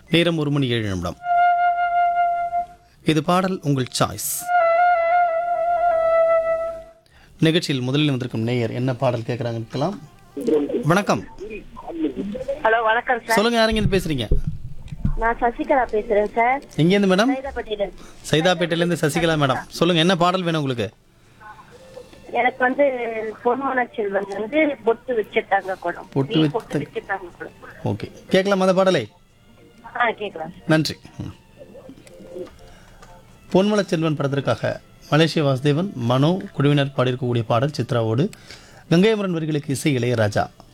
நேரம் ஒரு மணி ஏழு நிமிடம் இது பாடல் உங்கள் சாய்ஸ் நிகழ்ச்சியில் முதலில் வந்திருக்கும் நேயர் என்ன பாடல் கேட்குறாங்கன்னு இருக்கலாம் வணக்கம் ஹலோ வணக்கம் சார் சொல்லுங்க யாருங்க இருந்து பேசுறீங்க நான் சசிகலா பேசுறேன் சார் எங்கேருந்து மேடம் சைதாப்பட்டியில சைதாப்பேட்டையிலேருந்து சசிகலா மேடம் சொல்லுங்க என்ன பாடல் வேணும் உங்களுக்கு எனக்கு வந்து பொன்மன செல்வன் வந்து பொட்டு வச்சிருக்காங்க குடம் பொட்டு நீ வைத்த- பொட்டு வச்சிருக்காங்க குடம் ஓகே கேட்கலாம் அந்த பாடலை ஆ கேட்கலாம் நன்றி ம். பொன்மலச் செல்வன் படத்திற்காக மலேசிய வாசுதேவன் மனோ குழுவினர் பாடியிருக்கக்கூடிய பாடல் சித்ராவோடு கங்கையமரன் வரிகளுக்கு இசை இளையராஜா